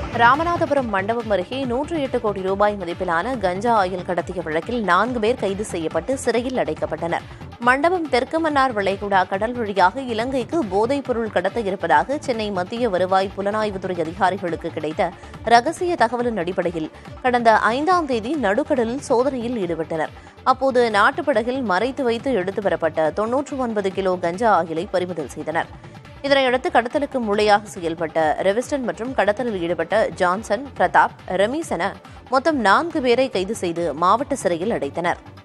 ராமநாதபுரம் மண்டபம் அருகே நூற்று எட்டு கோடி ரூபாய் மதிப்பிலான கஞ்சா ஆயில் கடத்திய வழக்கில் நான்கு பேர் கைது செய்யப்பட்டு சிறையில் அடைக்கப்பட்டனர் மண்டபம் தெற்கு மன்னார் வளைகுடா கடல் வழியாக இலங்கைக்கு போதைப் பொருள் கடத்த இருப்பதாக சென்னை மத்திய வருவாய் புலனாய்வுத்துறை அதிகாரிகளுக்கு கிடைத்த ரகசிய தகவலின் அடிப்படையில் கடந்த ஐந்தாம் தேதி நடுக்கடலில் சோதனையில் ஈடுபட்டனர் அப்போது நாட்டுப்படகில் மறைத்து வைத்து எடுத்து வரப்பட்ட தொன்னூற்று ஒன்பது கிலோ கஞ்சா ஆயிலை பறிமுதல் செய்தனர் இதனையடுத்து கடத்தலுக்கு மூளையாக செயல்பட்ட ரெவிஸ்டன் மற்றும் கடத்தலில் ஈடுபட்ட ஜான்சன் பிரதாப் ரமீஸ் என மொத்தம் நான்கு பேரை கைது செய்து மாவட்ட சிறையில் அடைத்தனர்